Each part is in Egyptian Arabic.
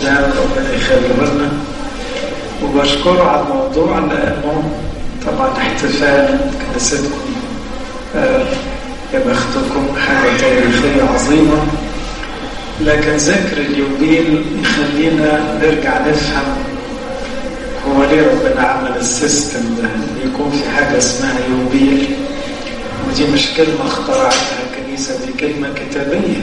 الشباب ربنا يخليه لنا وبشكره على الموضوع لأنه طبعا احتفال كنيستكم آه يا بختكم حاجة تاريخية عظيمة لكن ذكر اليوبيل يخلينا نرجع نفهم هو ليه ربنا عمل السيستم ده ان يكون في حاجة اسمها يوبيل ودي مش كلمة اخترعتها الكنيسة دي كلمة كتابية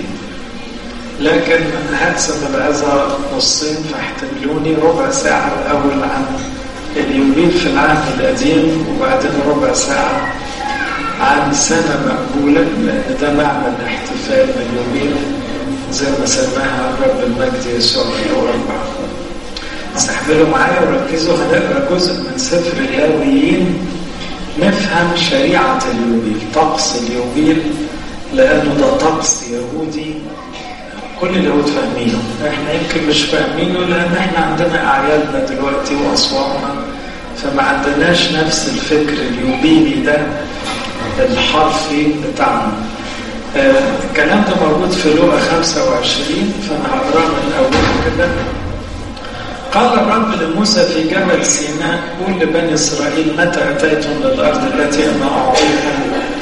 لكن هقسم العظة نصين فاحتملوني ربع ساعة الأول عن اليوبيل في العهد القديم وبعدين ربع ساعة عن سنة مقبولة لأن ده معمل احتفال باليوبيل زي ما سماها رب المجد يسوع في أربعة استحملوا معايا وركزوا هنقرا جزء من سفر اللاويين نفهم شريعة اليوبيل طقس اليوبيل لأنه ده طقس يهودي كل اليهود فاهمينه احنا يمكن مش فاهمينه لأن احنا عندنا أعيادنا دلوقتي وأصواتنا فما عندناش نفس الفكر اليوبيلي ده الحرفي بتاعنا آه الكلام ده موجود في لغة 25 فأنا هقراه من أوله كده قال الرب لموسى في جبل سيناء قل لبني إسرائيل متى أتيتم للأرض التي أنا أعطيها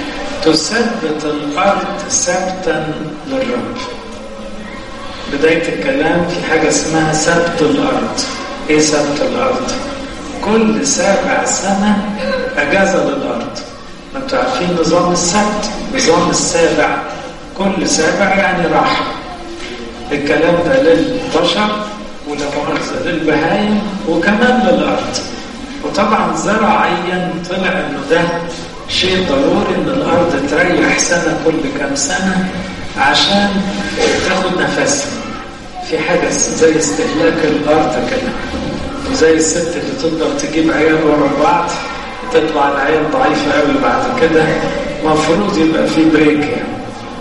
تثبت الأرض سبتا للرب بداية الكلام في حاجة اسمها سبت الأرض إيه سبت الأرض؟ كل سابع سنة أجازة للأرض ما انتوا عارفين نظام السبت نظام السابع كل سابع يعني راحة الكلام ده للبشر ولا مؤاخذة للبهايم وكمان للأرض وطبعا زراعيا طلع انه ده شيء ضروري ان الارض تريح سنة كل كام سنة عشان تاخد نفسها في حاجة زي استهلاك الارض كده وزي الست اللي تقدر تجيب عيال ورا بعض تطلع العيال ضعيفة قوي بعد كده مفروض يبقى في بريك يعني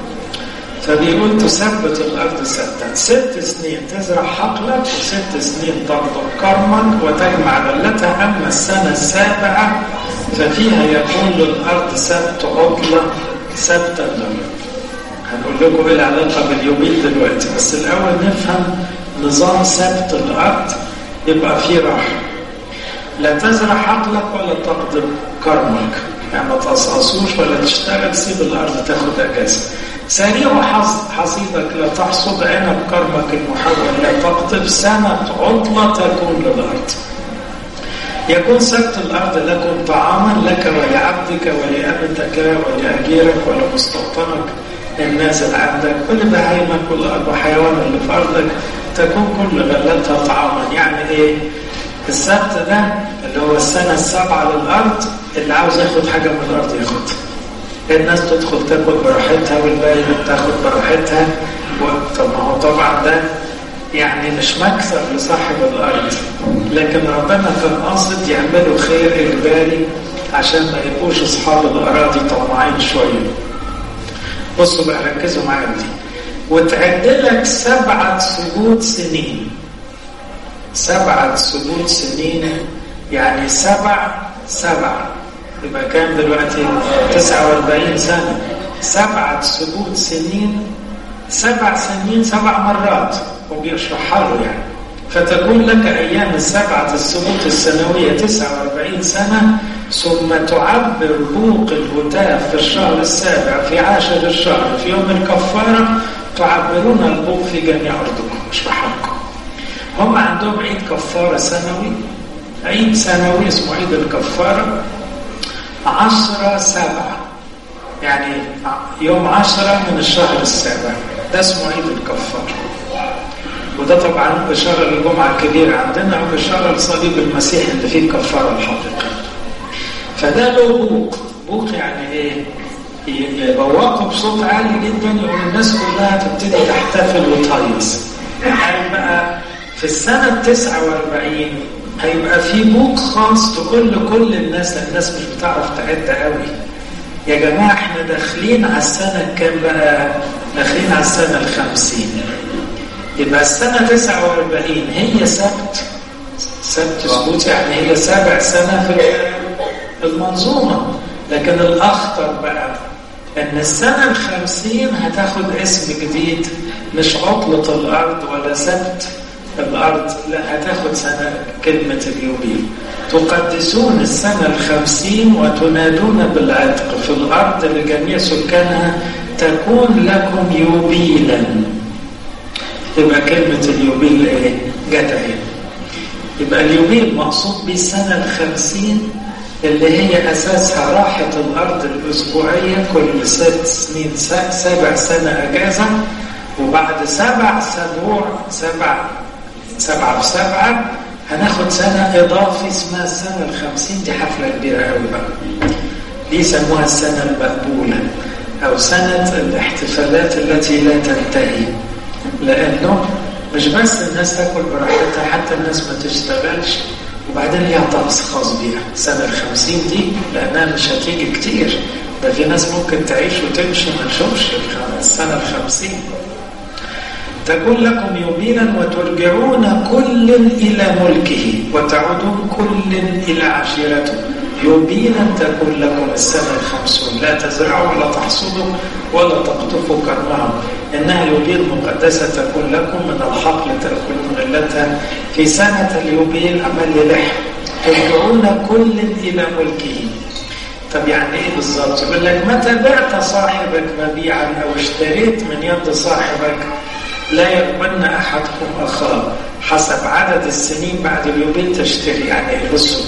فبيقول تثبت الأرض ستا ست سنين تزرع حقلك وست سنين تقطع كرمك وتجمع غلتها أما السنة السابعة ففيها يكون للأرض سبت عطلة سبتا للأرض هنقول لكم ايه العلاقة باليومين دلوقتي بس الأول نفهم نظام سبت الأرض يبقى فيه راحة لا تزرع حقلك ولا تقضي كرمك يعني ما تقصقصوش ولا تشتغل سيب الأرض تاخد أجازة سريع حظ حصيدك لا تحصد عنب كرمك المحول لا تقطب سنة عطلة تكون للأرض يكون سبت الأرض لكم طعاما لك ولعبدك ولأمتك ولأجيرك ولمستوطنك النازل عندك ولبهايمك والحيوان اللي في أرضك تكون كل غلتها طعاما يعني إيه السبت ده اللي هو السنة السابعة للأرض اللي عاوز ياخد حاجة من الأرض ياخدها الناس تدخل تاكل براحتها والباقي بتاخد براحتها طب ما هو طبعا ده يعني مش مكسب لصاحب الارض لكن ربنا كان قاصد يعملوا خير اجباري عشان ما يبقوش اصحاب الاراضي طماعين شويه بصوا بقى ركزوا معايا دي وتعد لك سبعه سجود سنين سبعه سجود سنين يعني سبع سبع يبقى كام دلوقتي 49 سنة سبعة سجود سنين سبع سنين سبع مرات وبيشرحها له يعني فتكون لك أيام السبعة السجود السنوية 49 سنة ثم تعبر بوق الهتاف في الشهر السابع في عاشر الشهر في يوم الكفارة تعبرون البوق في جميع أرضكم مش بحقكم هم عندهم عيد كفارة سنوي عيد سنوي اسمه عيد الكفارة عشرة سبعة يعني يوم عشرة من الشهر السابع ده اسمه عيد الكفار وده طبعا بشارة الجمعة الكبيرة عندنا وبشارة الصليب المسيح اللي فيه الكفارة الحقيقية فده له بوق بوق يعني ايه يبوقوا بصوت عالي جدا يقول الناس كلها تبتدي تحتفل وتهيص يعني بقى في السنة التسعة واربعين هيبقى في بوق خاص تقول لكل الناس الناس مش بتعرف تعد قوي يا جماعة احنا داخلين على السنة الكام بقى داخلين على السنة الخمسين يبقى السنة 49 هي سبت سبت سبوت يعني هي سابع سنة في المنظومة لكن الأخطر بقى أن السنة الخمسين هتاخد اسم جديد مش عطلة الأرض ولا سبت الأرض لا هتاخد سنة كلمة اليوبيل تقدسون السنة الخمسين وتنادون بالعتق في الأرض لجميع سكانها تكون لكم يوبيلا يبقى كلمة اليوبيل ايه؟ جت اهي يبقى اليوبيل مقصود به السنة الخمسين اللي هي أساسها راحة الأرض الأسبوعية كل ست سنين سبع سنة أجازة وبعد سبع سبوع سبع سبعة في سبعة هناخد سنة إضافي اسمها السنة الخمسين دي حفلة كبيرة قوي بقى دي يسموها السنة المقبولة أو سنة الاحتفالات التي لا تنتهي لأنه مش بس الناس تاكل براحتها حتى الناس ما تشتغلش وبعدين ليها طقس خاص بيها السنة الخمسين دي لأنها مش هتيجي كتير ده في ناس ممكن تعيش وتمشي ما نشوفش السنة الخمسين تكون لكم يوبيلا وترجعون كل إلى ملكه وتعودون كل إلى عشيرته يوبيلا تكون لكم السنة الخمسون لا تزرعوا ولا تحصدوا ولا تقطفوا كرمها إنها يوبيل مقدسة تكون لكم من الحقل تأكلون غلتها في سنة اليوبيل عمل لحم ترجعون كل إلى ملكه طب يعني ايه بالظبط؟ يقول لك متى بعت صاحبك مبيعا او اشتريت من يد صاحبك لا يغمن احدكم اخاه حسب عدد السنين بعد اليوبيل تشتري يعني ايه بصوا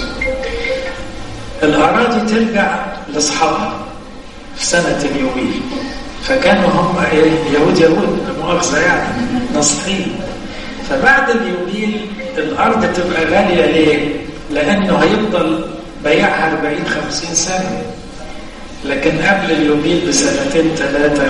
الاراضي ترجع لاصحابها في سنه اليوبيل فكانوا هم ايه يهود يهود مؤاخذه يعني نصحين فبعد اليوبيل الارض تبقى غاليه ليه؟ لانه هيفضل بيعها 40 50 سنه لكن قبل اليوبيل بسنتين ثلاثه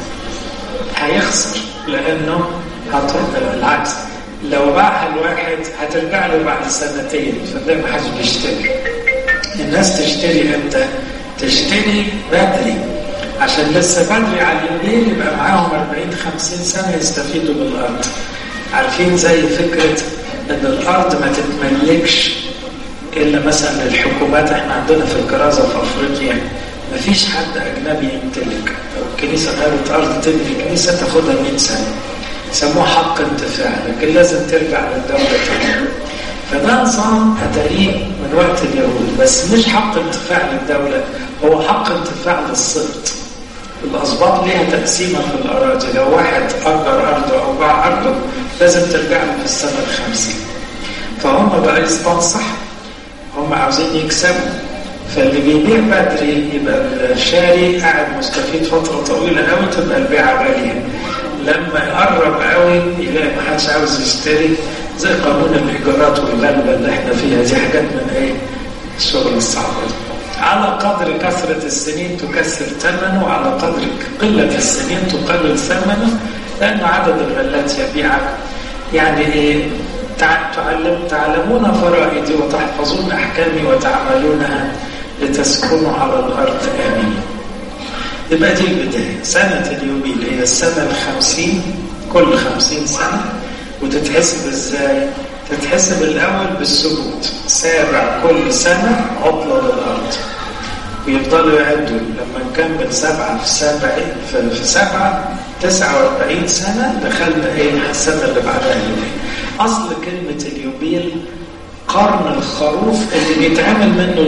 هيخسر لانه هتروح العكس لو باعها الواحد هترجع له بعد سنتين فده ما حدش بيشتري الناس تشتري امتى؟ تشتري بدري عشان لسه بدري على اليومين يبقى معاهم 40 50 سنه يستفيدوا بالارض عارفين زي فكره ان الارض ما تتملكش الا مثلا للحكومات احنا عندنا في الكرازه في افريقيا ما فيش حد اجنبي يمتلك لو الكنيسه غيرت ارض تبني كنيسه تاخدها 100 سنه يسموه حق انتفاع لكن لازم ترجع للدوله تاني فده نظام اتاريه من وقت اليهود بس مش حق انتفاع للدوله هو حق انتفاع للسبط الاسباط ليها تقسيمه في الاراضي لو واحد اجر ارضه او باع ارضه لازم ترجع له في السنه الخمسين فهم بقى اسباط صح هم عاوزين يكسبوا فاللي بيبيع بدري يبقى الشاري قاعد مستفيد فتره طويله قوي تبقى البيعه غاليه لما يقرب قوي يلاقي ما حدش عاوز يشتري زي قانون الايجارات والغلبه اللي احنا فيها دي حاجات من ايه الشغل الصعب على قدر كثرة السنين تكسر ثمنه وعلى قدر قلة السنين تقلل ثمنه لأن عدد الغلات يبيعك يعني إيه تعلم تعلمون فرائدي وتحفظون أحكامي وتعملونها لتسكنوا على الأرض آمين يبقى دي البداية سنة اليوبيل هي السنة الخمسين كل خمسين سنة وتتحسب ازاي؟ تتحسب الأول بالسجود سابع كل سنة عطلة للأرض ويفضلوا يعدوا لما نكمل سبعة في سبعة في سبعة 49 سنة دخلنا ايه السنة اللي بعدها اليوبيل أصل كلمة اليوبيل قرن الخروف اللي بيتعمل منه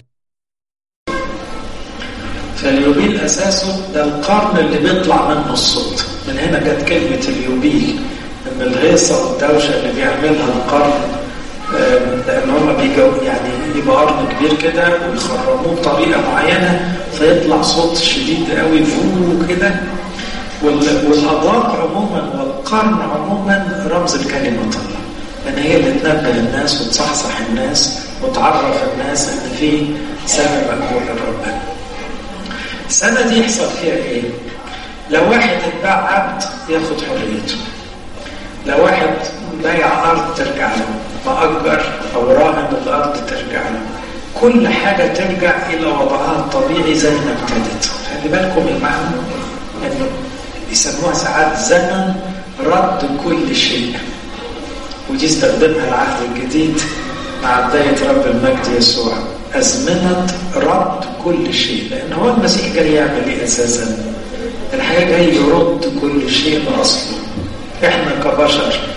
فاليوبيل أساسه ده القرن اللي بيطلع منه الصوت من هنا جت كلمة اليوبيل ان الهيصة والدوشة اللي بيعملها القرن لان هم بيجوا يعني يبقى قرن كبير كده ويخرموه بطريقه معينه فيطلع صوت شديد قوي فوق كده والاضواء عموما والقرن عموما رمز الكلمه الله لان هي اللي تنبه الناس وتصحصح الناس وتعرف الناس ان في سنه مقبوله لربنا. السنه دي يحصل فيها ايه؟ لو واحد اتباع عبد ياخد حريته. لو واحد بايع ارض ترجع له مأجر أو راهن الأرض ترجع له كل حاجة ترجع إلى وضعها الطبيعي زي ما ابتدت خلي بالكم المعنى أنه يسموها ساعات زمن رد كل شيء ودي استخدمها العهد الجديد مع بداية رب المجد يسوع أزمنة رد كل شيء لأن هو المسيح جاي يعمل إيه أساسا الحقيقة جاي يرد كل شيء لأصله إحنا كبشر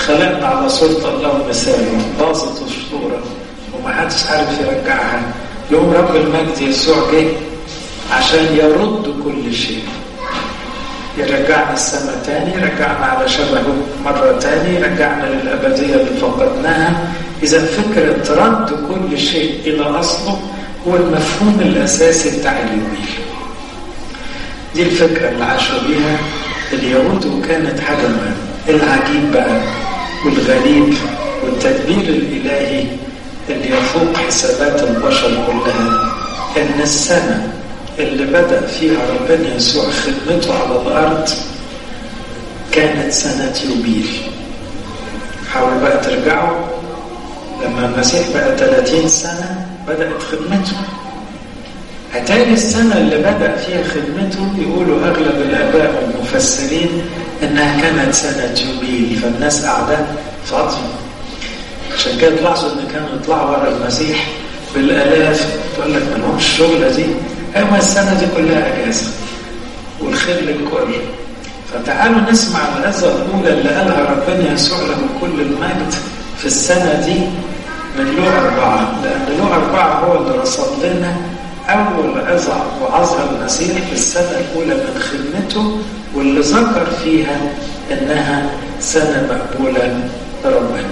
خلقنا على صورة الله ومثاله باظت الصورة ومحدش عارف يرجعها يوم رب المجد يسوع جه عشان يرد كل شيء يرجعنا السماء تاني يرجعنا على شبهه مرة تاني يرجعنا للأبدية اللي فقدناها إذا فكرة رد كل شيء إلى أصله هو المفهوم الأساسي بتاع اليوبيل دي الفكرة اللي عاشوا بيها اليهود وكانت حاجة مهمة العجيب بقى والغريب والتدبير الإلهي اللي يفوق حسابات البشر كلها إن السنة اللي بدأ فيها ربنا يسوع خدمته على الأرض كانت سنة يوبيل حاولوا بقى ترجعوا لما المسيح بقى 30 سنة بدأت خدمته أتاري السنة اللي بدأ فيها خدمته يقولوا أغلب الآباء والمفسرين إنها كانت سنة يوبيل فالناس قاعدة فاضية عشان كده تلاحظوا إن كانوا يطلعوا ورا المسيح بالآلاف تقول لك ما لهمش الشغلة دي أيوة السنة دي كلها أجازة والخير للكل فتعالوا نسمع العظة الأولى اللي قالها ربنا يسوع له كل المجد في السنة دي من لو أربعة لأن لو أربعة هو اللي رصد لنا أول عظة وعظها المسيح في السنة الأولى من خدمته واللي ذكر فيها إنها سنة مقبولة لربنا.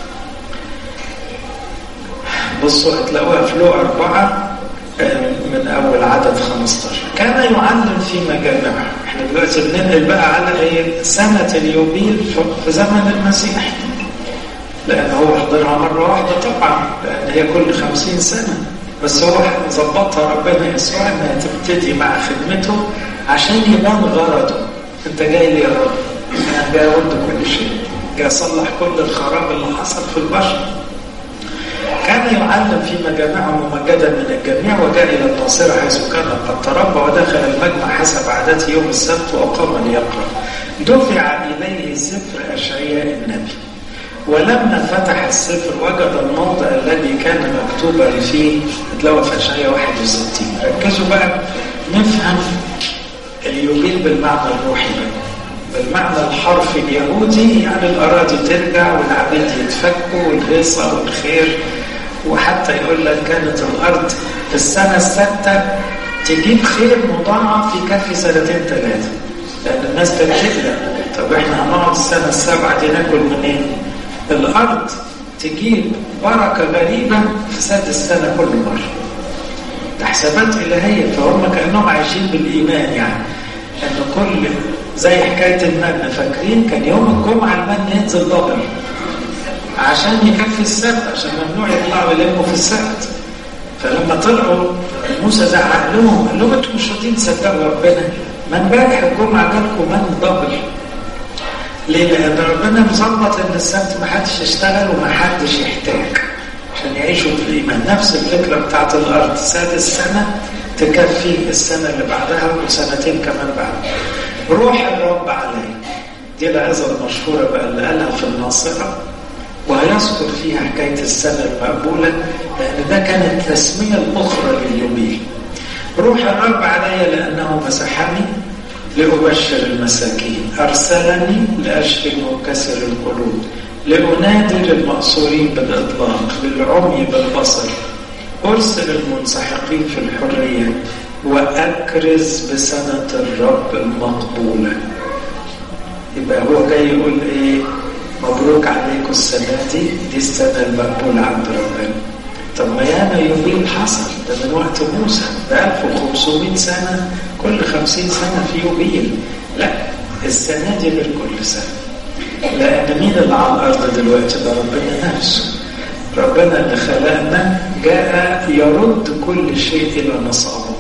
بصوا هتلاقوها في لو أربعة من أول عدد 15 كان يعلم في مجامعه احنا دلوقتي بننقل بقى على ايه سنة اليوبيل في زمن المسيح لأن هو حضرها مرة واحدة طبعا لأن هي كل خمسين سنة بس هو ظبطها ربنا يسوع انها تبتدي مع خدمته عشان يبان غرضه انت جاي لي يا رب انا جاي ارد كل شيء جاي اصلح كل الخراب اللي حصل في البشر كان يعلم في مجامعه ممجدا من الجميع وجاء الى الناصره حيث كان قد تربى ودخل المجمع حسب عادته يوم السبت وقام ليقرا دفع اليه سفر اشعياء النبي ولما فتح السفر وجد الموضع الذي كان مكتوبا فيه اتلوى في اشعياء 61 ركزوا بقى نفهم اليوبيل بالمعنى الروحي بقى بالمعنى الحرفي اليهودي يعني الاراضي ترجع والعبيد يتفكوا والهيصه والخير وحتى يقول لك كانت الارض في السنه السادسه تجيب خير مضاعف في كفي سنتين ثلاثه لان الناس تتشكل طب احنا هنقعد السنه السابعه دي ناكل منين؟ الارض تجيب بركه غريبه في سادس سنه كل مره. ده حسابات الهيه فهم كانهم عايشين بالايمان يعني ان كل زي حكايه المن فاكرين كان يوم الجمعه المن ينزل دبل عشان يكفي السبت عشان ممنوع يطلعوا يلموا في السبت فلما طلعوا موسى زعق لهم قال لهم انتوا مش راضيين تصدقوا ربنا ما امبارح الجمعه جالكم من دبل ليه؟ لأن ربنا مظبط إن السبت ما حدش يشتغل وما حدش يحتاج عشان يعيشوا في الإيمان نفس الفكرة بتاعت الأرض سادس سنة تكفي السنة اللي بعدها وسنتين كمان بعد روح الرب علي دي العظة المشهورة بقى اللي قالها في الناصرة وهيذكر فيها حكاية السنة المقبولة لأن ده كانت التسمية الأخرى لليوبيل روح الرب علي لأنه مسحني لأبشر المساكين أرسلني لأشفي منكسر القلوب لأنادي للمأسورين بالإطلاق للعمي بالبصر أرسل المنسحقين في الحرية وأكرز بسنة الرب المقبولة يبقى هو جاي يقول إيه مبروك عليكم السنة دي دي السنة المقبولة عند ربنا طب ما ياما يوبيل حصل ده من وقت موسى ده 1500 سنة كل 50 سنة في يوبيل لا السنة دي غير كل سنة لأن مين اللي على الأرض دلوقتي ده ربنا نفسه ربنا اللي خلقنا جاء يرد كل شيء إلى نصابه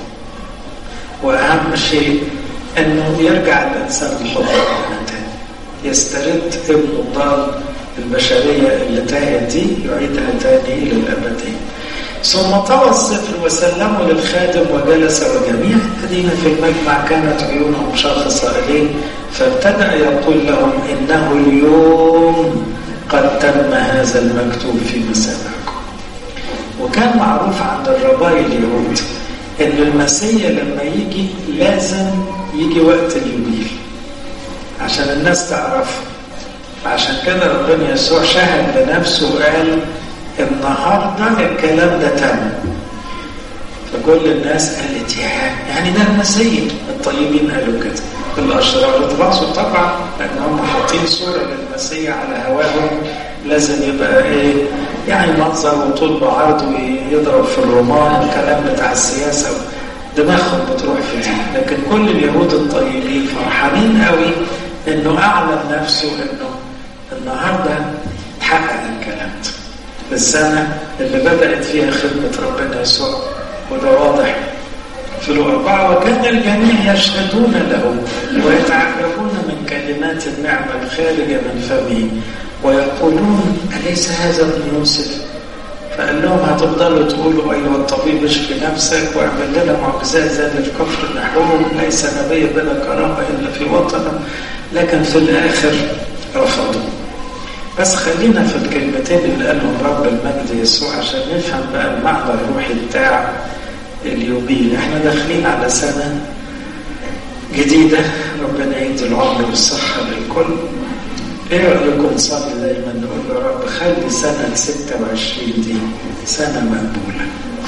وأهم شيء أنه يرجع الإنسان لحب ربنا تاني يسترد ابنه الضال البشرية اللي تاهت دي يعيدها تاني إلى الأبدية ثم طوى السفر وسلمه للخادم وجلس وجميع الذين في المجمع كانت عيونهم شاخصة إليه فابتدأ يقول لهم إنه اليوم قد تم هذا المكتوب في مسامعكم وكان معروف عند الرباي اليهود إن المسيح لما يجي لازم يجي وقت اليوبيل عشان الناس تعرف عشان كده ربنا يسوع شهد لنفسه وقال النهارده الكلام ده تم فكل الناس قالت يا يعني ده المسيح الطيبين قالوا كده الاشرار اتراسوا طبعا لان هم حاطين صوره للمسيح على هواهم لازم يبقى ايه يعني منظر وطول بعرض ويضرب في الرومان والكلام بتاع السياسه دماغهم بتروح في دي لكن كل اليهود الطيبين فرحانين قوي انه اعلن نفسه انه النهارده تحقق الكلام ده السنه اللي بدات فيها خدمه ربنا يسوع وده واضح في الأربعة وكان الجميع يشهدون له ويتعجبون من كلمات النعمة الخارجة من فمه ويقولون أليس هذا ابن يوسف؟ فقال لهم هتفضلوا تقولوا أيها الطبيب اشفي نفسك واعمل لنا معجزات زي في كفر نحوم ليس نبي بلا كرامة إلا في وطنه لكن في الآخر رفضوا بس خلينا في الكلمتين اللي قالهم رب المجد يسوع عشان نفهم بقى المعنى الروحي بتاع اليوبيل احنا داخلين على سنة جديدة ربنا يدي العمر والصحة للكل ايه رأيكم نصلي دايما نقول يا رب خلي سنة 26 دي سنة مقبولة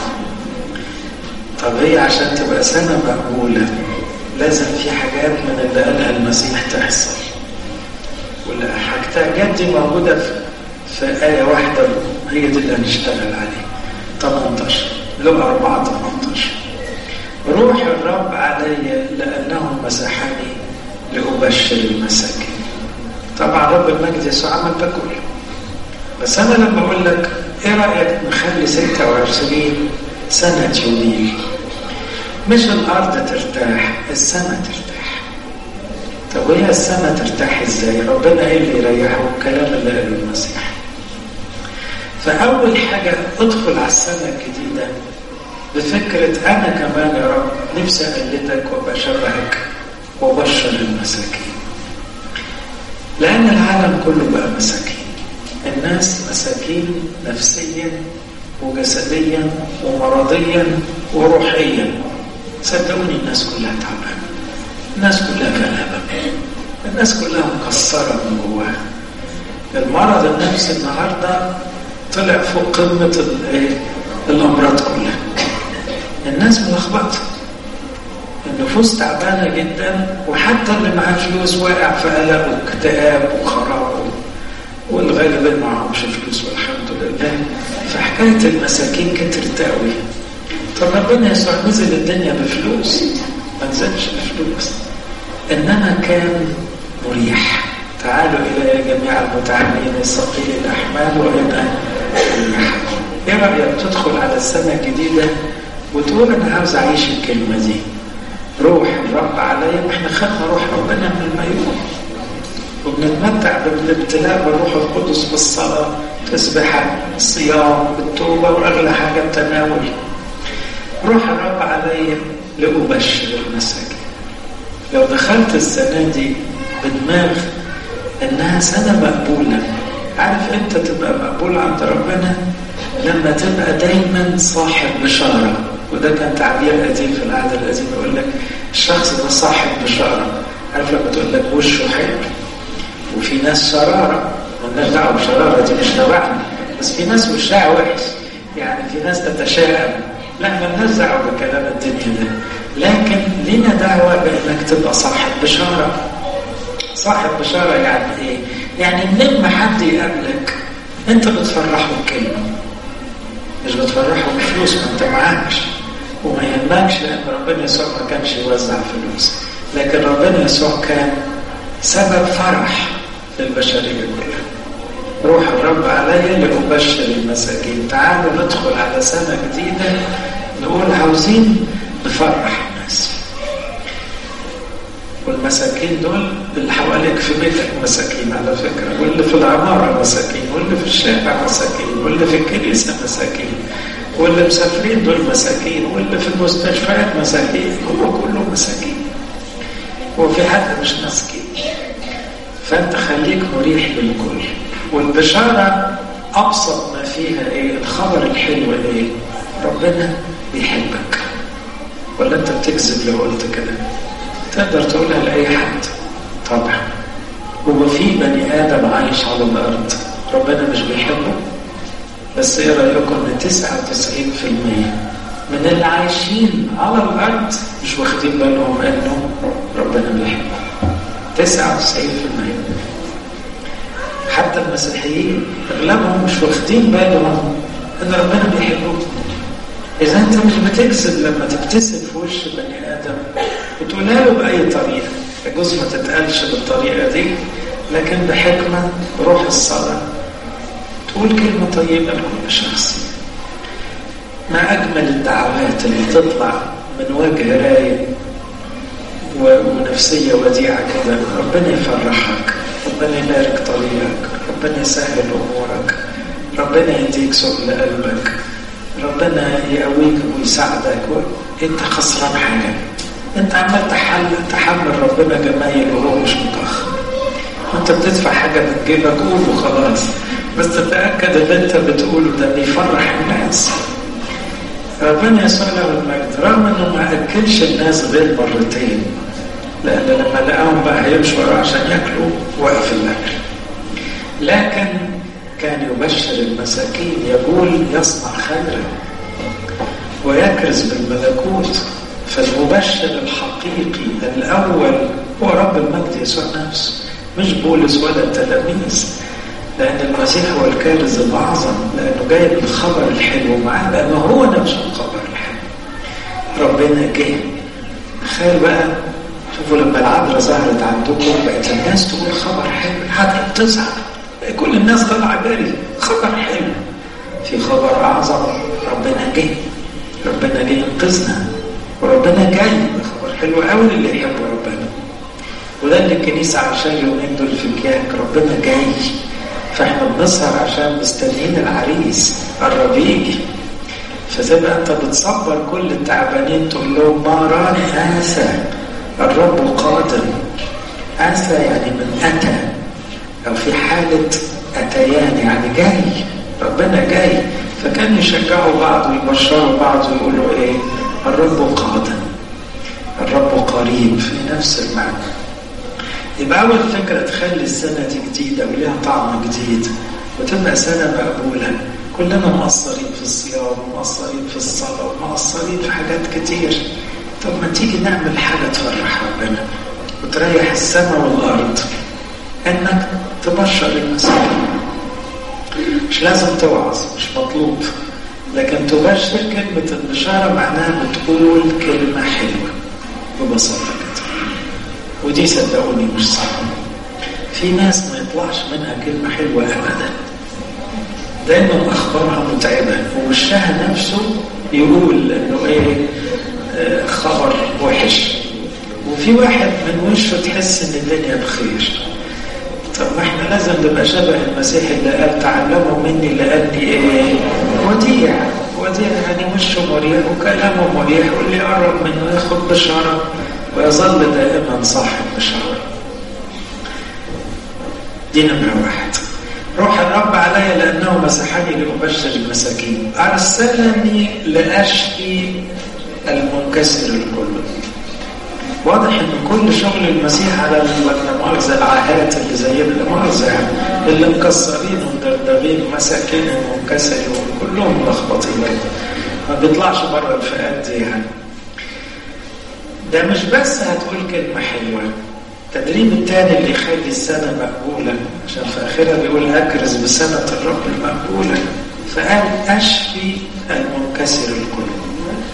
طب هي عشان تبقى سنة مقبولة لازم في حاجات من اللي قالها المسيح تحصل والحاجات دي موجودة في, في آية واحدة هي دي اللي هنشتغل عليها 18 لغة 4 18 روح الرب علي لأنه مسحني لأبشر المساكين طبعا رب المجد يسوع عمل ده كله بس أنا لما أقول لك إيه رأيك نخلي 26 سنة يوبيل مش الأرض ترتاح السماء ترتاح طب وهي السماء ترتاح ازاي؟ ربنا ايه اللي يريحه الكلام اللي قاله المسيح. فأول حاجة ادخل على السنة الجديدة بفكرة أنا كمان يا رب نفسي أقلدك وأبقى شبهك وأبشر المساكين. لأن العالم كله بقى مساكين. الناس مساكين نفسيا وجسديا ومرضيا وروحيا. صدقوني الناس كلها تعبانة. الناس كلها غلابة. الناس كلها مكسرة من جواها. المرض النفسي النهارده طلع فوق قمة الأمراض كلها الناس ملخبطة النفوس تعبانة جدا وحتى اللي معاه فلوس واقع في قلق واكتئاب وخراب والغالبين معهمش فلوس والحمد لله فحكاية المساكين كترت قوي طب ربنا يسوع نزل الدنيا بفلوس ما نزلش بفلوس إنما كان مريح تعالوا إلى جميع المتعبين الثقيل الأحمال وإلى ايه رايك تدخل على السنه الجديده وتقول انا عاوز اعيش الكلمه دي روح الرب عليا احنا خدنا روح ربنا من الميمون وبنتمتع بالابتلاء بالروح القدس بالصلاه تسبحه الصيام بالتوبه واغلى حاجه التناول روح الرب عليا لابشر المساكين لو دخلت السنه دي بدماغ انها سنه مقبوله عارف انت تبقى مقبول عند ربنا لما تبقى دايما صاحب بشارة وده كان تعبير قديم في العهد القديم يقول لك الشخص ده صاحب بشارة عارف لما تقول لك وشه حلو وفي ناس شرارة مالناش دعوة بشرارة دي مش تبعنا بس في ناس وشها وحش يعني في ناس تتشائم لا مالناش دعوة بكلام الدنيا ده لكن لنا دعوة بانك تبقى صاحب بشارة صاحب بشارة يعني ايه؟ يعني منين ما حد يقابلك انت بتفرحه بكلمة مش بتفرحه بفلوس ما انت معاكش وما يهمكش لان ربنا يسوع ما كانش يوزع فلوس لكن ربنا يسوع كان سبب فرح للبشرية كلها روح الرب علي لأبشر المساكين تعالوا ندخل على سنة جديدة نقول عاوزين نفرح الناس والمساكين دول اللي حواليك في بيتك مساكين على فكرة واللي في العمارة مساكين واللي في الشارع مساكين واللي في الكنيسة مساكين واللي مسافرين دول مساكين واللي في المستشفيات مساكين هو كله مساكين هو في حد مش مسكين فانت خليك مريح للكل والبشارة أبسط ما فيها إيه الخبر الحلو إيه ربنا بيحبك ولا أنت بتكذب لو قلت كده تقدر تقولها لأي حد طبعا هو في بني ادم عايش على الارض ربنا مش بيحبه بس ايه رايكم ان 99% من اللي عايشين على الارض مش واخدين بالهم انه ربنا بيحبهم 99% حتى المسيحيين اغلبهم مش واخدين بالهم ان ربنا بيحبهم اذا انت مش بتكسب لما تبتسم في وش بني ادم وتقولها له باي طريقه يجوز ما تتقالش بالطريقه دي لكن بحكمه بروح الصلاه تقول كلمه طيبه لكل شخص ما اجمل الدعوات اللي تطلع من وجه رايق ونفسيه وديعه كده ربنا يفرحك ربنا يبارك طريقك ربنا يسهل امورك ربنا يديك سؤل قلبك ربنا يقويك ويساعدك انت خسران حاجه انت عمال تحل تحمل ربنا جمايل وهو مش متاخر انت بتدفع حاجه من جيبك قول وخلاص بس تتاكد اللي انت بتقوله ده بيفرح الناس ربنا يسوع له المجد رغم انه ما اكلش الناس غير مرتين لان لما لقاهم بقى هيمشوا وراه عشان ياكلوا وقف الاكل لكن كان يبشر المساكين يقول يصنع خيرا ويكرز بالملكوت فالمبشر الحقيقي الأول هو رب المجد يسوع نفسه مش بولس ولا التلاميذ لأن المسيح هو الكارز الأعظم لأنه جايب الخبر الحلو معاه لأنه هو نفسه الخبر الحلو ربنا جه تخيل بقى شوفوا لما العذراء ظهرت عندكم بقت الناس تقول خبر حلو العذراء بتزعل كل الناس طالعه جري خبر حلو في خبر اعظم ربنا جه ربنا جه ينقذنا وربنا جاي خبر حلو قوي اللي يحب ربنا وده اللي الكنيسه عشان اليومين دول في كياك ربنا جاي فاحنا بنسهر عشان مستنيين العريس قرب يجي فتبقى انت بتصبر كل التعبانين تقول لهم ما راني انسى الرب قادم انسى يعني من اتى أو في حالة أتيان يعني جاي ربنا جاي فكان يشجعوا بعض ويبشروا بعض ويقولوا إيه الرب قادم الرب قريب في نفس المعنى يبقى أول فكرة تخلي السنة دي جديدة وليها طعم جديد وتبقى سنة مقبولة كلنا مقصرين في الصيام ومقصرين في الصلاة ومقصرين في حاجات كتير طب ما تيجي نعمل حاجة تفرح ربنا وتريح السماء والأرض انك تبشر المساكين مش لازم توعظ مش مطلوب لكن تبشر كلمة البشارة معناها بتقول كلمة حلوة ببساطة كده ودي صدقوني مش صعبة في ناس ما يطلعش منها كلمة حلوة أبدا دايما أخبارها متعبة ووشها نفسه يقول إنه إيه آه خبر وحش وفي واحد من وشه تحس إن الدنيا بخير طب ما احنا لازم نبقى شبه المسيح اللي قال تعلموا مني لاني ايه وديع وديع يعني وشه مريح وكلامه مريح واللي يقرب منه ياخد بشاره ويظل دائما صاحب بشاره دي نمرة واحد روح الرب علي لأنه مسحني لأبشر المساكين أرسلني لأشفي المنكسر القلوب واضح ان كل شغل المسيح على المؤاخذه العاهات اللي زينا المؤاخذه يعني اللي مكسرين ومدردبين ومساكين ومنكسرين كلهم ملخبطين ما بيطلعش بره الفئات دي يعني ده مش بس هتقول كلمه حلوه التدريب الثاني اللي يخلي السنه مقبوله عشان في اخرها بيقول اكرز بسنه الرب المقبوله فقال اشفي المنكسر القلوب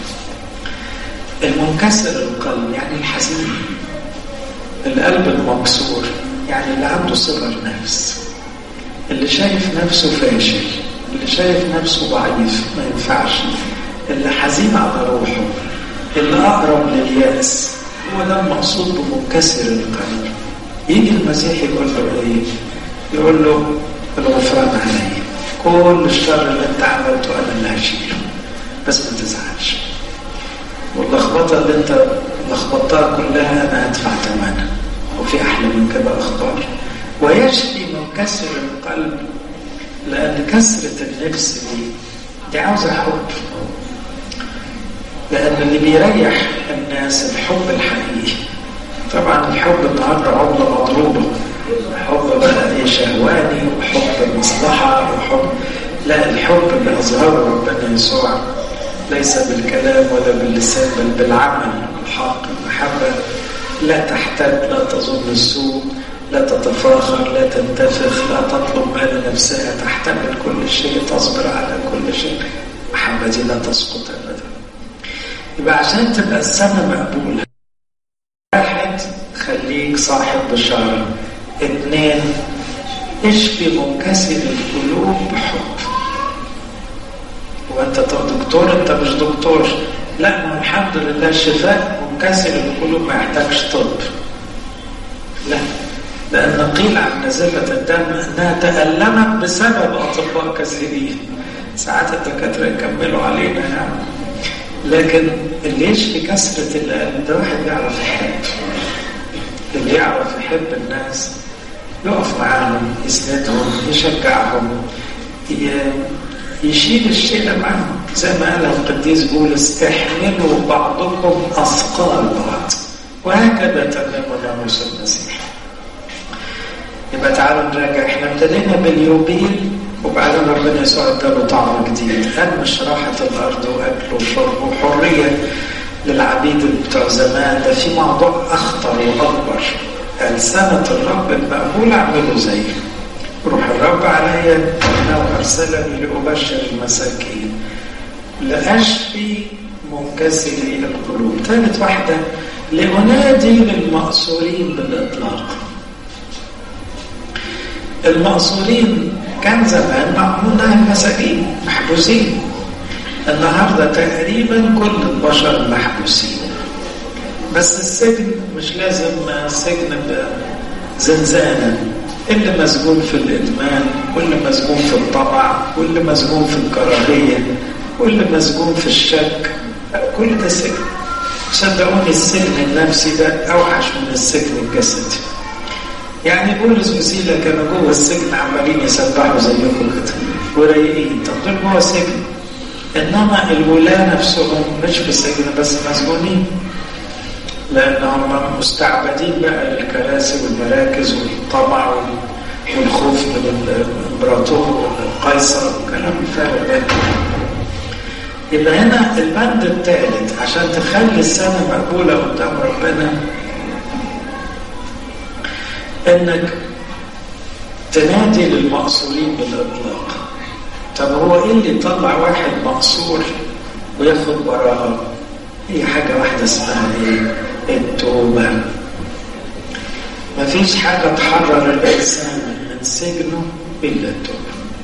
المنكسر القلب يعني الحزين القلب المكسور يعني اللي عنده صغر نفس اللي شايف نفسه فاشل اللي شايف نفسه ضعيف ما ينفعش اللي حزين على روحه اللي أقرب لليأس هو ده المقصود بمنكسر القلب يجي المسيح يقول له ايه يقول له الغفران علي كل الشر اللي انت عملته انا اللي هشيله بس ما تزعلش واللخبطه اللي انت لخبطتها كلها انا هدفع ثمنها وفي احلى من كده اخبار ويشفي منكسر القلب لان كسره النفس دي دي عاوزه حب لان اللي بيريح الناس الحب الحقيقي طبعا الحب النهارده عمله مضروبه حب بقى ايه شهواني وحب مصلحه وحب لا الحب اللي اظهره ربنا يسوع ليس بالكلام ولا باللسان بل بالعمل الحق المحبه لا تحتد لا تظن السوء لا تتفاخر لا تنتفخ لا تطلب ما لنفسها تحتمل كل شيء تصبر على كل شيء محبة دي لا تسقط أبدا يبقى عشان تبقى السنة مقبولة واحد خليك صاحب بشارة اثنين اشفي منكسر القلوب بحب وانت دكتور انت مش دكتور لا ما الحمد لله الشفاء منكسر القلوب ما يحتاجش طب لا لأن قيل عن نزلة الدم أنها تألمت بسبب أطباء كثيرين ساعات الدكاترة يكملوا علينا يعني لكن اللي يشفي كسرة القلب ده واحد يعرف يحب اللي يعرف يحب الناس يقف معاهم يسندهم يشجعهم يشيل الشيء معاهم زي ما قال القديس بولس احملوا بعضكم أثقال بعض وهكذا تمام ناموس المسيح يبقى تعالوا نراجع احنا ابتدينا باليوبيل وبعدين ربنا يسوع اداله طعم جديد قال مش راحة الأرض وأكل وشرب وحرية للعبيد بتوع زمان ده في موضوع أخطر وأكبر قال سنة الرب المقبولة اعملوا زيه روح الرب علي أنه أرسلني لأبشر المساكين لأشفي منكسري القلوب ثالث واحدة لأنادي للمأسورين بالإطلاق المأسورين كان زمان معمولنا المساجين محبوسين النهارده تقريبا كل البشر محبوسين بس السجن مش لازم سجن زنزانة اللي مسجون في الإدمان واللي مسجون في الطمع واللي مسجون في الكراهية واللي مسجون في الشك كل ده سجن صدقوني السجن النفسي ده أوحش من السجن الجسدي يعني بولس وسيله كانوا جوه السجن عمالين يسبحوا زيكم كده ورايقين طب دول جوه سجن انما الولاة نفسهم مش في سجن بس مسجونين لان هم مستعبدين بقى للكراسي والمراكز والطمع والخوف من الامبراطور والقيصر والكلام الفارغ ده يبقى هنا البند الثالث عشان تخلي السنه مقبوله قدام ربنا انك تنادي للمقصورين بالاطلاق طب هو ايه اللي يطلع واحد مقصور وياخد براءة هي حاجة واحدة اسمها ايه التوبة مفيش حاجة تحرر الإنسان من سجنه إلا التوبة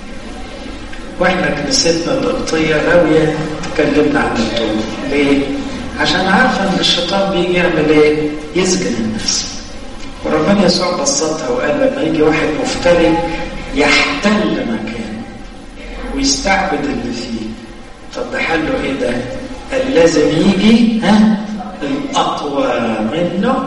واحنا كنيستنا القبطية غاوية تكلمنا عن التوبة ليه؟ عشان عارفة ان الشيطان بيجي يعمل ايه؟ يسجن الناس وربنا يسوع بسطها وقال لما يجي واحد مفتري يحتل مكان ويستعبد اللي فيه طب ده حله ايه ده؟ قال لازم يجي ها الاقوى منه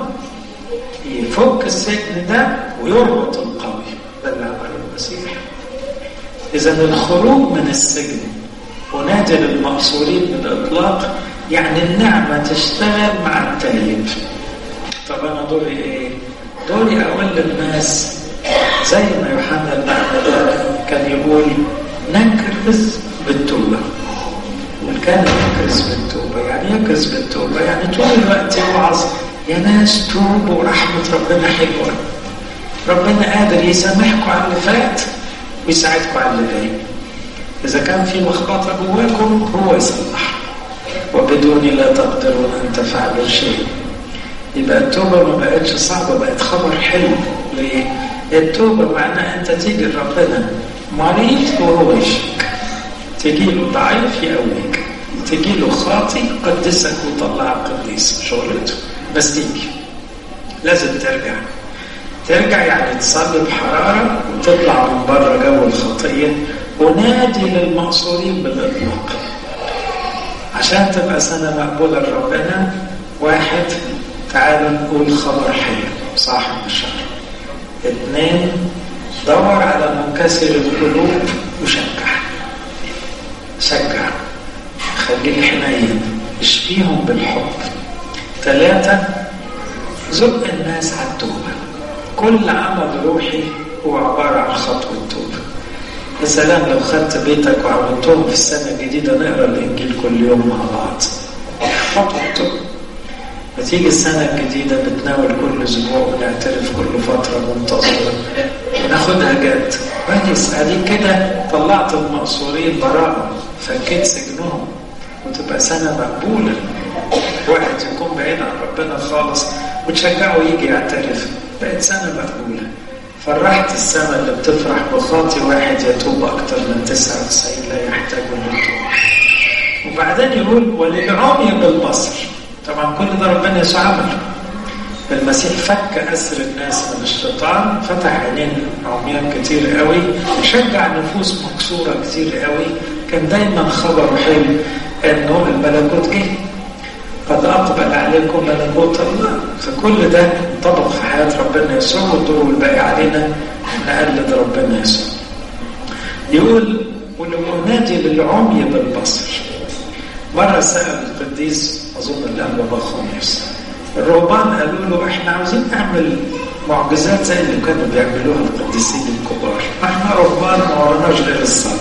يفك السجن ده ويربط القوي ده اللي عمله المسيح اذا الخروج من السجن ونادي للمقصورين بالاطلاق يعني النعمه تشتغل مع التايب طب انا دوري ايه؟ دوري اقول للناس زي ما يوحنا المعمدان كان يقول نكرز بالتوبه والكان يكرز بالتوبه يعني يكرز بالتوبه يعني طول الوقت يوعظ يا ناس توبوا ورحمه ربنا حلوه ربنا قادر يسامحكم على اللي فات ويساعدكم على اللي جاي اذا كان في لخبطه جواكم هو يصلح وبدوني لا تقدرون ان تفعلوا شيء يبقى التوبة ما بقتش صعبة بقت خبر حلو ليه؟ التوبة معناها أنت تيجي لربنا مريض وهو يشفيك تجي له ضعيف يقويك تجي له خاطي قدسك وطلعك قديس شغلته بس تيجي لازم ترجع ترجع يعني تصلي بحرارة وتطلع من بره جو الخطية ونادي للمقصورين بالإطلاق عشان تبقى سنة مقبولة لربنا واحد تعالوا نقول خبر حلو صاحب الشر اثنين دور على منكسر القلوب وشجع شجع خليك حنين اشفيهم بالحب ثلاثة زق الناس على التوبة كل عمل روحي هو عبارة عن خطوة توبة يا سلام لو خدت بيتك وعملتهم في السنة الجديدة نقرا الإنجيل كل يوم مع بعض خطوة توبة بتيجي السنة الجديدة نتناول كل أسبوع ونعترف كل فترة منتظرة وناخدها جد كويس أديك كده طلعت المقصورين براءة فكيت سجنهم وتبقى سنة مقبولة واحد يكون بعيد عن ربنا خالص وتشجعه يجي يعترف بقت سنة مقبولة فرحت السنة اللي بتفرح بخاطي واحد يتوب أكتر من 99 لا يحتاج للتوبة وبعدين يقول وللعمي بالبصر طبعا كل ده ربنا يسوع عمله المسيح فك أسر الناس من الشيطان فتح عينين عميان كتير قوي شجع نفوس مكسورة كتير قوي كان دايما خبر حلو انه الملكوت جه قد اقبل عليكم ملكوت الله فكل ده انطبق في حياه ربنا يسوع والدور الباقي علينا نقلد ربنا يسوع يقول ولمنادي بالعمي بالبصر مرة سأل القديس أظن الأنبا بخوميوس الرهبان قالوا له احنا عاوزين نعمل معجزات زي اللي كانوا بيعملوها القديسين الكبار احنا رهبان ما وراناش غير الصلاة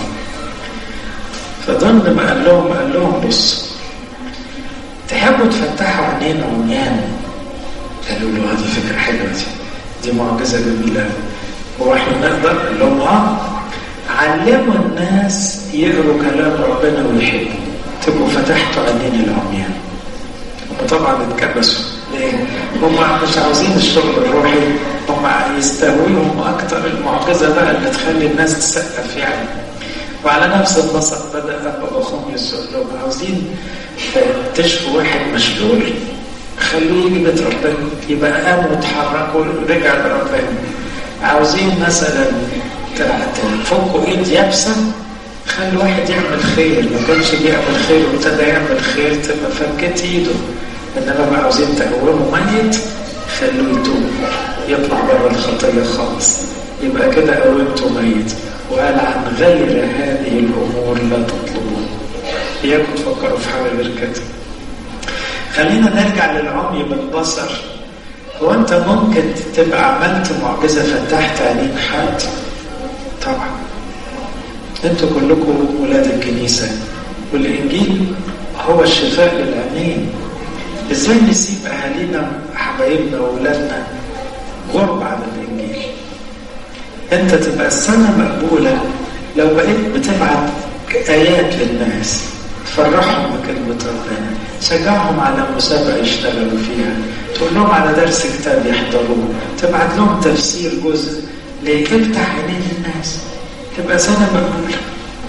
فضمن ما قال لهم قال لهم بصوا تحبوا تفتحوا عينين عميان قالوا له هذه فكرة حلوة دي دي معجزة جميلة هو احنا نقدر قال لهم اه علموا الناس يقروا كلام ربنا ويحبوا تبقوا فتحتوا عينين العميان هم طبعا اتكبسوا ليه؟ هم مش عاوزين الشغل الروحي هم يستهويهم اكتر المعجزه بقى اللي تخلي الناس تسقف يعني وعلى نفس النسق بدا ابا بخوميوس يقول لهم عاوزين تشفوا واحد مشلول خلوه يجي بيت ربنا يبقى قام واتحرك ورجع لربنا عاوزين مثلا تفكوا ايد يابسه خلي واحد يعمل خير ما كانش بيعمل خير وابتدى يعمل خير تبقى فكت ايده انما بقى عاوزين تقومه ميت خلوه يتوب يطلع بره الخطيه خالص يبقى كده قومته ميت وقال عن غير هذه الامور لا تطلبون اياكم تفكروا في حاجه غير كده خلينا نرجع للعمي بالبصر هو انت ممكن تبقى عملت معجزه فتحت عينين حد طبعا انتوا كلكم ولاد الكنيسه والانجيل هو الشفاء للعينين ازاي نسيب اهالينا حبايبنا واولادنا غرب عن الانجيل انت تبقى السنه مقبوله لو بقيت بتبعت ايات للناس تفرحهم بكلمه ربنا تشجعهم على مسابقه يشتغلوا فيها تقول لهم على درس كتاب يحضروه تبعت لهم تفسير جزء لتفتح عينين الناس تبقى سنه مقبوله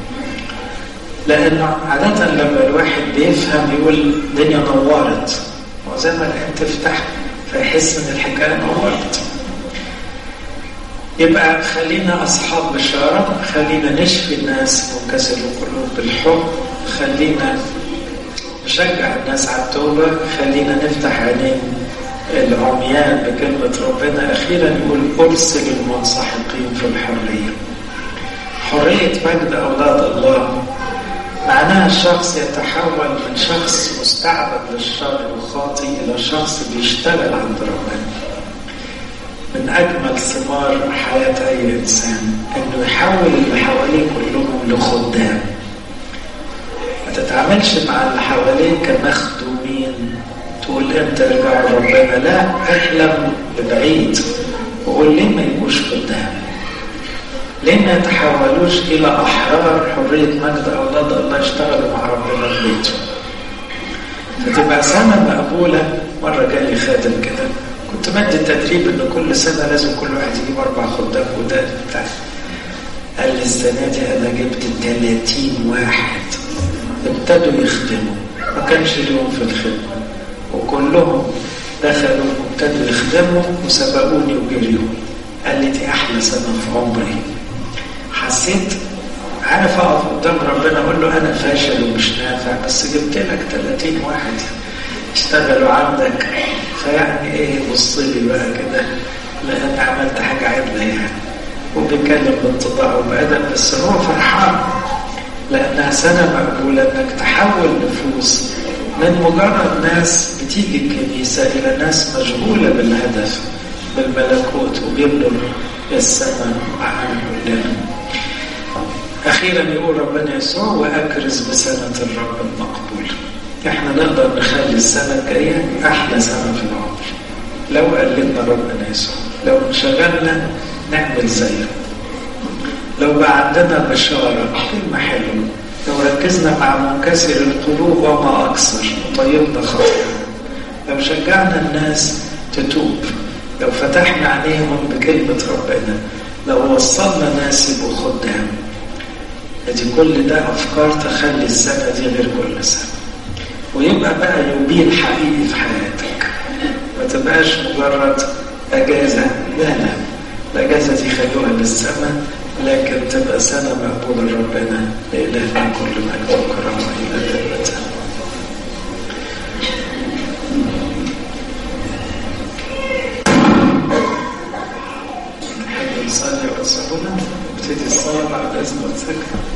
لانه عاده لما الواحد بيفهم يقول الدنيا نورت وزي ما العين تفتح فيحس ان الحكايه نورت يبقى خلينا اصحاب بشاره خلينا نشفي الناس منكسر القلوب بالحب خلينا نشجع الناس على التوبه خلينا نفتح عينين العميان بكلمه ربنا اخيرا يقول ارسل المنسحقين في الحريه حريه مجد اولاد الله معناها الشخص يتحول من شخص مستعبد للشر وخاطي الى شخص بيشتغل عند ربنا من اجمل ثمار حياه اي انسان انه يحول اللي حواليه كلهم لخدام ما تتعاملش مع اللي حواليك كمخدومين تقول امتى يرجعوا لربنا لا احلم ببعيد وقول ليه ما يبقوش خدام ليه ما يتحولوش الى احرار حريه مجد اولاد الله يشتغلوا مع ربنا في بيته فتبقى سنه مقبوله مره جالي خادم كده كنت بدي تدريب ان كل سنه لازم كل واحد يجيب اربع خدام جداد بتاع قال لي السنه دي انا جبت 30 واحد ابتدوا يخدموا ما كانش اليوم في الخدمه وكلهم دخلوا وابتدوا يخدموا وسبقوني وجريوا قال لي دي احلى سنه في عمري حسيت عارف اقف قدام ربنا اقول له انا فاشل ومش نافع بس جبت لك 30 واحد اشتغلوا عندك فيعني ايه بص لي بقى كده لان عملت حاجه عدله يعني وبيتكلم بانتضاع وبادب بس هو فرحان لانها سنه مقبوله انك تحول نفوس من مجرد ناس بتيجي الكنيسة إلى ناس مشغولة بالهدف بالملكوت وبيبنوا السماء معانا كلنا أخيرا يقول ربنا يسوع وأكرز بسنة الرب المقبول احنا نقدر نخلي السنة الجاية أحلى سنة في العمر لو قلدنا ربنا يسوع لو انشغلنا نعمل زيه لو بقى عندنا بشارة كلمة حلوة لو ركزنا مع منكسر القلوب وما أكثر وطيبنا خاطرنا لو شجعنا الناس تتوب لو فتحنا عينيهم بكلمة ربنا لو وصلنا ناس يبقوا خدام دي كل ده أفكار تخلي السنة دي غير كل سنة ويبقى بقى يوبيل حقيقي في حياتك ما تبقاش مجرد أجازة لا لا الأجازة دي خلوها للسماء لكن تبقى سنة مقبولة لربنا لإلهنا كل مجد وكرامة إلى الأبد نحب نصلي ونصلي نبتدي الصلاة بعد إذن وتذكر